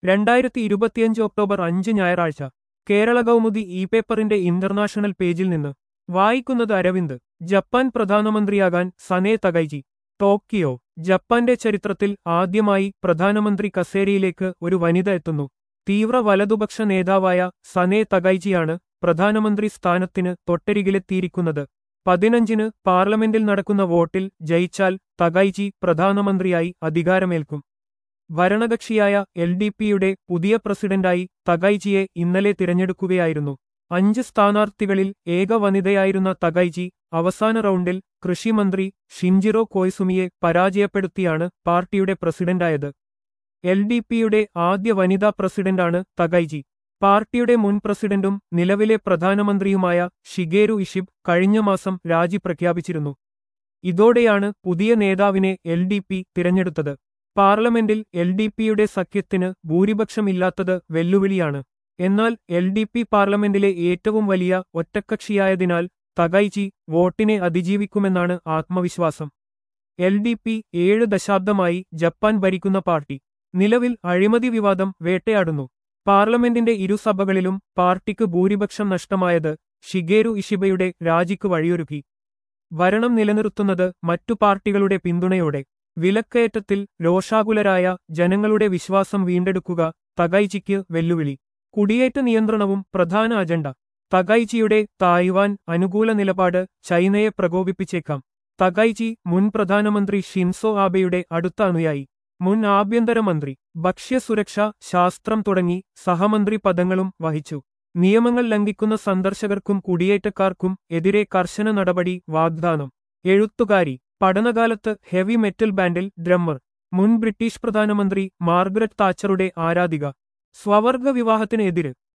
രണ്ടായിരത്തി ഇരുപത്തിയഞ്ച് ഒക്ടോബർ അഞ്ച് ഞായറാഴ്ച കേരള കൗമുദി ഇ പേപ്പറിന്റെ ഇന്റർനാഷണൽ പേജിൽ നിന്ന് വായിക്കുന്നത് അരവിന്ദ് ജപ്പാൻ പ്രധാനമന്ത്രിയാകാൻ സനേ തകൈജി ടോക്കിയോ ജപ്പാന്റെ ചരിത്രത്തിൽ ആദ്യമായി പ്രധാനമന്ത്രി കസേരയിലേക്ക് ഒരു വനിത എത്തുന്നു തീവ്ര വലതുപക്ഷ നേതാവായ സനേ തകൈജിയാണ് പ്രധാനമന്ത്രി സ്ഥാനത്തിന് തൊട്ടരികിലെത്തിയിരിക്കുന്നത് പതിനഞ്ചിന് പാർലമെന്റിൽ നടക്കുന്ന വോട്ടിൽ ജയിച്ചാൽ തകൈജി പ്രധാനമന്ത്രിയായി അധികാരമേൽക്കും ഭരണകക്ഷിയായ എൽ ഡി പിയുടെ പുതിയ പ്രസിഡന്റായി തകൈജിയെ ഇന്നലെ തിരഞ്ഞെടുക്കുകയായിരുന്നു അഞ്ച് സ്ഥാനാർത്ഥികളിൽ ഏക വനിതയായിരുന്ന തകൈജി അവസാന റൗണ്ടിൽ കൃഷിമന്ത്രി ഷിൻജിറോ കോയ്സുമിയെ പരാജയപ്പെടുത്തിയാണ് പാർട്ടിയുടെ പ്രസിഡന്റായത് എൽ ഡി പിയുടെ ആദ്യ വനിതാ പ്രസിഡന്റാണ് തകൈജി പാർട്ടിയുടെ മുൻ പ്രസിഡന്റും നിലവിലെ പ്രധാനമന്ത്രിയുമായ ഷിഗേരു ഇഷിബ് കഴിഞ്ഞ മാസം രാജി പ്രഖ്യാപിച്ചിരുന്നു ഇതോടെയാണ് പുതിയ നേതാവിനെ എൽ ഡി പി തിരഞ്ഞെടുത്തത് പാർലമെന്റിൽ എൽ ഡി പിയുടെ സഖ്യത്തിന് ഭൂരിപക്ഷമില്ലാത്തത് വെല്ലുവിളിയാണ് എന്നാൽ എൽ ഡി പി പാർലമെന്റിലെ ഏറ്റവും വലിയ ഒറ്റക്കക്ഷിയായതിനാൽ തകൈജി വോട്ടിനെ അതിജീവിക്കുമെന്നാണ് ആത്മവിശ്വാസം എൽ ഡി പി ഏഴ് ദശാബ്ദമായി ജപ്പാൻ ഭരിക്കുന്ന പാർട്ടി നിലവിൽ അഴിമതി വിവാദം വേട്ടയാടുന്നു പാർലമെന്റിന്റെ ഇരുസഭകളിലും പാർട്ടിക്ക് ഭൂരിപക്ഷം നഷ്ടമായത് ഷിഗേരു ഇഷിബയുടെ രാജിക്ക് വഴിയൊരുക്കി ഭരണം നിലനിർത്തുന്നത് മറ്റു പാർട്ടികളുടെ പിന്തുണയോടെ വിലക്കയറ്റത്തിൽ രോഷാകുലരായ ജനങ്ങളുടെ വിശ്വാസം വീണ്ടെടുക്കുക തകൈജിക്ക് വെല്ലുവിളി കുടിയേറ്റ നിയന്ത്രണവും പ്രധാന അജണ്ട തകൈജിയുടെ തായ്വാൻ അനുകൂല നിലപാട് ചൈനയെ പ്രകോപിപ്പിച്ചേക്കാം തകൈജി മുൻ പ്രധാനമന്ത്രി ഷിൻസോ ആബെയുടെ അടുത്ത അനുയായി മുൻ ആഭ്യന്തരമന്ത്രി ഭക്ഷ്യസുരക്ഷ ശാസ്ത്രം തുടങ്ങി സഹമന്ത്രി പദങ്ങളും വഹിച്ചു നിയമങ്ങൾ ലംഘിക്കുന്ന സന്ദർശകർക്കും കുടിയേറ്റക്കാർക്കും എതിരെ കർശന നടപടി വാഗ്ദാനം എഴുത്തുകാരി പഠനകാലത്ത് ഹെവി മെറ്റൽ ബാൻഡിൽ ഡ്രമ്മർ മുൻ ബ്രിട്ടീഷ് പ്രധാനമന്ത്രി മാർഗരറ്റ് താച്ചറുടെ ആരാധിക സ്വവർഗ വിവാഹത്തിന് എതിര്